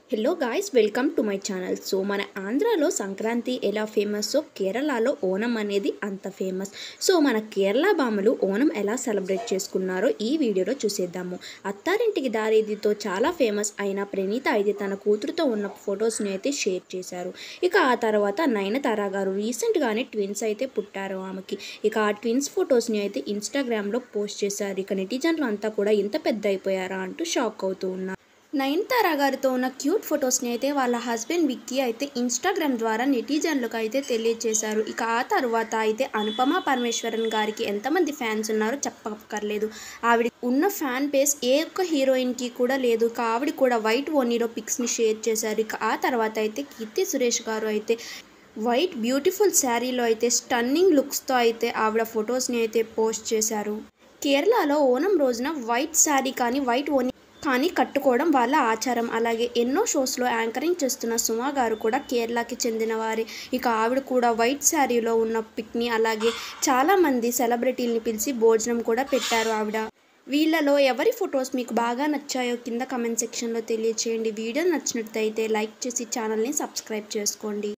hello guys welcome to my channel so మన ఆంధ్రాలో సంక్రాంతి ఎలా ఫేమస్ సో కేరళలో ఓనం అనేది అంత ఫేమస్ సో మన కేరళ బామ్మలు ఓనం ఎలా సెలబ్రేట్ చేసుకున్నారో ఈ వీడియోలో చూసేద్దాము అత్తారింటికి దారేదితో చాలా ఫేమస్ అయిన ప్రణీత అయితే తన కూతురుతో ఉన్న ఫొటోస్ని అయితే షేర్ చేశారు ఇక ఆ తర్వాత నయనతార గారు రీసెంట్గానే ట్విన్స్ అయితే పుట్టారు ఆమెకి ఇక ఆ ట్విన్స్ ఫొటోస్ని అయితే ఇన్స్టాగ్రామ్లో పోస్ట్ చేశారు ఇక నెటిజన్లు అంతా కూడా ఇంత పెద్ద అయిపోయారా అంటూ షాక్ అవుతూ ఉన్నారు నయనతార గారితో ఉన్న క్యూట్ ఫొటోస్ని అయితే వాళ్ళ హస్బెండ్ విక్కీ అయితే ఇన్స్టాగ్రామ్ ద్వారా నెటిజన్లకు అయితే తెలియజేశారు ఇక ఆ తర్వాత అయితే అనుపమ పరమేశ్వరన్ గారికి ఎంతమంది ఫ్యాన్స్ ఉన్నారో చెప్పక్కర్లేదు ఆవిడ ఉన్న ఫ్యాన్ బేస్ ఏ ఒక్క హీరోయిన్కి కూడా లేదు ఇక ఆవిడ కూడా వైట్ ఓనీలో పిక్స్ని షేర్ చేశారు ఇక ఆ తర్వాత అయితే కీర్తి సురేష్ గారు అయితే వైట్ బ్యూటిఫుల్ శారీలో అయితే స్టన్నింగ్ లుక్స్తో అయితే ఆవిడ ఫొటోస్ని అయితే పోస్ట్ చేశారు కేరళలో ఓనం రోజున వైట్ శారీ కానీ వైట్ ఓని కానీ కట్టుకోవడం వాళ్ళ ఆచారం అలాగే ఎన్నో షోస్లో యాంకరింగ్ చేస్తున్న సుమా గారు కూడా కేరళకి చెందిన వారే ఇక ఆవిడ కూడా వైట్ శారీలో ఉన్న పిక్ని అలాగే చాలామంది సెలబ్రిటీలని పిలిచి భోజనం కూడా పెట్టారు ఆవిడ వీళ్ళలో ఎవరి ఫొటోస్ మీకు బాగా నచ్చాయో కింద కమెంట్ సెక్షన్లో తెలియచేయండి వీడియో నచ్చినట్లయితే లైక్ చేసి ఛానల్ని సబ్స్క్రైబ్ చేసుకోండి